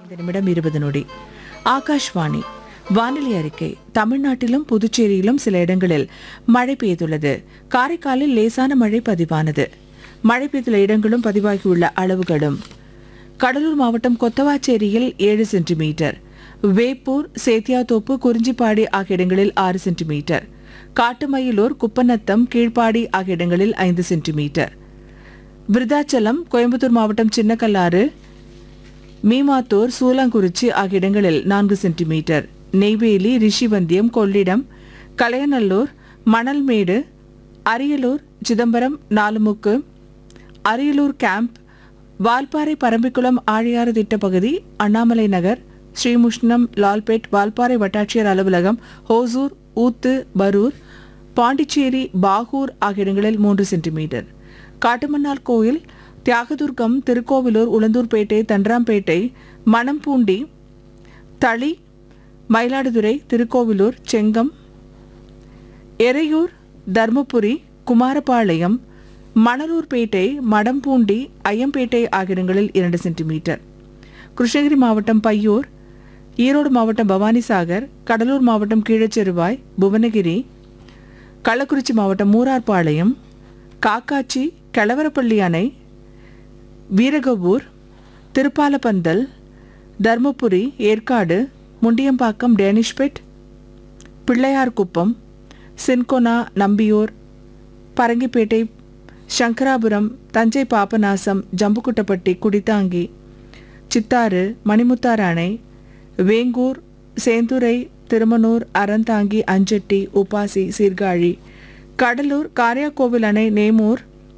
இந்த நிமிடம் இருபது நொடி ஆகாஷ்வாணி வானிலை அறிக்கை தமிழ்நாட்டிலும் புதுச்சேரியிலும் சில இடங்களில் மழை பெய்துள்ளது காரைக்காலில் லேசான மழை பதிவானது மழை பெய்துள்ள இடங்களும் பதிவாகியுள்ள அளவுகளும் கடலூர் மாவட்டம் கொத்தவாச்சேரியில் ஏழு சென்டிமீட்டர் வேப்பூர் சேத்தியாத்தோப்பு குறிஞ்சிப்பாடி ஆகிய இடங்களில் ஆறு சென்டிமீட்டர் காட்டுமயிலூர் குப்பநத்தம் கீழ்ப்பாடி ஆகிய இடங்களில் ஐந்து சென்டிமீட்டர் விருதாச்சலம் கோயம்புத்தூர் மாவட்டம் சின்னக்கல்லாறு மீமாத்தூர் சூலாங்குறிச்சி ஆகிய இடங்களில் நான்கு சென்டிமீட்டர் நெய்வேலி ரிஷிவந்தியம் கொள்ளிடம் கலையநல்லூர் மணல்மேடு அரியலூர் சிதம்பரம் நாலுமுக்கு அரியலூர் கேம்ப் வால்பாறை பரம்பிக்குளம் ஆழியாறு திட்ட பகுதி அண்ணாமலை நகர் ஸ்ரீமுஷ்ணம் லால்பேட் வால்பாறை வட்டாட்சியர் அலுவலகம் ஹோசூர் ஊத்து பரூர் பாண்டிச்சேரி பாகூர் ஆகிய இடங்களில் மூன்று சென்டிமீட்டர் காட்டுமன்னார் கோயில் தியாகதுர்கம் திருக்கோவிலூர் உளுந்தூர்பேட்டை தண்டராம்பேட்டை மணம்பூண்டி தளி மயிலாடுதுறை திருக்கோவிலூர் செங்கம் எறையூர் தர்மபுரி குமாரபாளையம் மணலூர்பேட்டை மடம்பூண்டி ஐயம்பேட்டை ஆகிய இடங்களில் இரண்டு சென்டிமீட்டர் கிருஷ்ணகிரி மாவட்டம் பையூர் ஈரோடு மாவட்டம் பவானிசாகர் கடலூர் மாவட்டம் கீழச்செருவாய் புவனகிரி கள்ளக்குறிச்சி மாவட்டம் மூரார்பாளையம் காக்காச்சி கெளவரப்பள்ளி அணை வீரகபூர் திருப்பாலப்பந்தல் தர்மபுரி ஏற்காடு முண்டியம்பாக்கம் டேனிஷ்பெட் பிள்ளையார்குப்பம் சின்கொனா நம்பியூர் பரங்கிப்பேட்டை சங்கராபுரம் தஞ்சை பாபநாசம் ஜம்புக்குட்டப்பட்டி குடித்தாங்கி சித்தாறு மணிமுத்தாறு அணை வேங்கூர் சேந்துரை திருமனூர் அறந்தாங்கி அஞ்சட்டி உப்பாசி சீர்காழி கடலூர் காரியாக்கோவில் அணை நேமூர்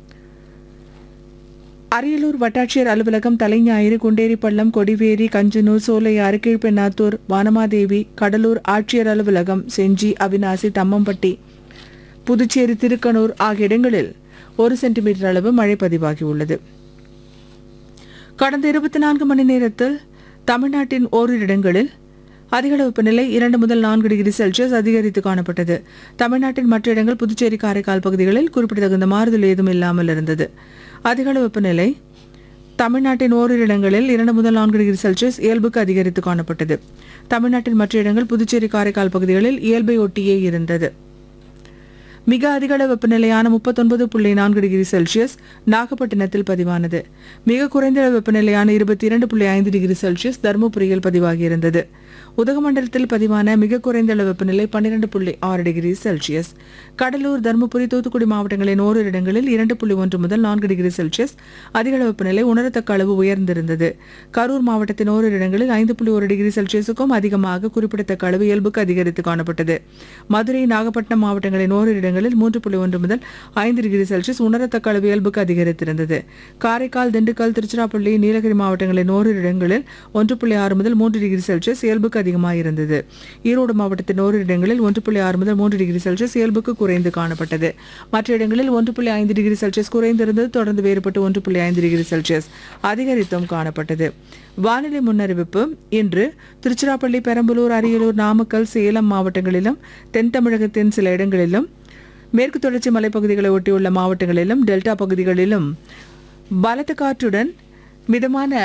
அரியலூர் வட்டாட்சியர் அலுவலகம் தலைஞாயிறு குண்டேரிப்பள்ளம் கொடிவேரி கஞ்சனூர் சோலையாறு கீழ்பெண்ணாத்தூர் வானமாதேவி கடலூர் ஆட்சியர் அலுவலகம் செஞ்சி அவினாசி தம்மம்பட்டி புதுச்சேரி திருக்கனூர் ஆகிய இடங்களில் ஒரு சென்டிமீட்டர் அளவு மழை பதிவாகியுள்ளது கடந்த இருபத்தி நான்கு மணி நேரத்தில் தமிழ்நாட்டின் ஓரிரு இடங்களில் அதிகளவு வெப்பநிலை இரண்டு முதல் நான்கு டிகிரி செல்சியஸ் அதிகரித்து காணப்பட்டது தமிழ்நாட்டின் மற்ற இடங்கள் புதுச்சேரி காரைக்கால் பகுதிகளில் குறிப்பிடத்தகுந்த மாறுதல் ஏதும் இல்லாமல் இருந்தது அதிகளவு வெப்பநிலை தமிழ்நாட்டின் ஓரிரு இடங்களில் இரண்டு முதல் நான்கு டிகிரி செல்சியஸ் இயல்புக்கு அதிகரித்து காணப்பட்டது தமிழ்நாட்டின் மற்ற இடங்கள் புதுச்சேரி காரைக்கால் பகுதிகளில் இயல்பை ஒட்டியே இருந்தது மிக அதிகளவு வெப்பநிலையான முப்பத்தொன்பது புள்ளி நான்கு டிகிரி செல்சியஸ் நாகப்பட்டினத்தில் பதிவானது மிக குறைந்த அளவு வெப்பநிலையான இருபத்தி இரண்டு புள்ளி ஐந்து டிகிரி செல்சியஸ் தருமபுரியில் பதிவாகியிருந்தது உதகமண்டலத்தில் பதிவான மிக குறைந்த அளவு வெப்பநிலை பன்னிரண்டு புள்ளி ஆறு டிகிரி செல்சியஸ் கடலூர் தருமபுரி தூத்துக்குடி மாவட்டங்களின் ஓரிரு இடங்களில் இரண்டு புள்ளி ஒன்று முதல் நான்கு டிகிரி செல்சியஸ் அதிகளவு வெப்பநிலை உணரத்தக்க அளவு உயர்ந்திருந்தது கரூர் மாவட்டத்தின் ஓரிரு இடங்களில் ஐந்து புள்ளி ஒரு டிகிரி செல்சியஸுக்கும் அதிகமாக குறிப்பிடத்தக்க அளவு இயல்புக்கு அதிகரித்து காணப்பட்டது மதுரை நாகப்பட்டினம் மாவட்டங்களின் ஓரிரு இடங்களில் மூன்று புள்ளி ஒன்று முதல் ஐந்து டிகிரி செல்சியஸ் உணரத்தக்க அளவு இயல்புக்கு அதிகரித்திருந்தது காரைக்கால் திண்டுக்கல் திருச்சிராப்பள்ளி நீலகிரி மாவட்டங்களின் ஓரிரு இடங்களில் ஒன்று புள்ளி ஆறு முதல் மூன்று டிகிரி செல்சியஸ் இயல்புக்கு அதிகமாக இருந்தது ஈரோடு மாவட்டத்தின் ஓரிரு இடங்களில் ஒன்று புள்ளி ஆறு முதல் மூன்று டிகிரி செல்சியஸ் இயல்புக்கு குறைந்து காணப்பட்டது மற்ற இடங்களில் ஒன்று புள்ளி ஐந்து டிகிரி செல்சியஸ் குறைந்திருந்தது தொடர்ந்து வேறுபட்டு ஒன்று புள்ளி ஐந்து டிகிரி செல்சியஸ் அதிகரித்தும் காணப்பட்டது வானிலை முன்னறிவிப்பு இன்று திருச்சிராப்பள்ளி பெரம்பலூர் அரியலூர் நாமக்கல் சேலம் மாவட்டங்களிலும் தென் தமிழகத்தின் சில இடங்களிலும் மேற்கு தொடர்ச்சி மலைப்பகுதிகளை ஒட்டியுள்ள மாவட்டங்களிலும் டெல்டா பகுதிகளிலும் பலத்த காற்றுடன் மிதமான